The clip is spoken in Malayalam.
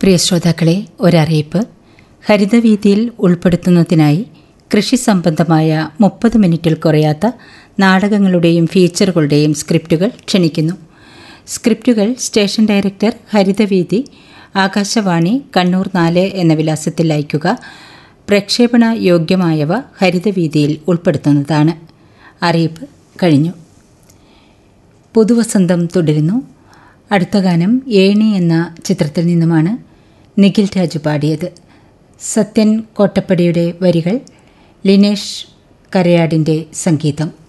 പ്രിയ ശ്രോതാക്കളെ ഒരറിയിപ്പ് ഹരിതവീതിയിൽ ഉൾപ്പെടുത്തുന്നതിനായി കൃഷി സംബന്ധമായ മുപ്പത് മിനിറ്റിൽ കുറയാത്ത നാടകങ്ങളുടെയും ഫീച്ചറുകളുടെയും സ്ക്രിപ്റ്റുകൾ ക്ഷണിക്കുന്നു സ്ക്രിപ്റ്റുകൾ സ്റ്റേഷൻ ഡയറക്ടർ ഹരിതവീതി ആകാശവാണി കണ്ണൂർ നാല് എന്ന വിലാസത്തിൽ അയയ്ക്കുക പ്രക്ഷേപണ യോഗ്യമായവ ഹരിതവീതിയിൽ ഉൾപ്പെടുത്തുന്നതാണ് അറിയിപ്പ് കഴിഞ്ഞു പുതുവസന്തം തുടരുന്നു അടുത്ത ഗാനം ഏണി എന്ന ചിത്രത്തിൽ നിന്നുമാണ് നിഖിൽ രാജു പാടിയത് സത്യൻ കോട്ടപ്പടിയുടെ വരികൾ ലിനേഷ് കരയാടിൻ്റെ സംഗീതം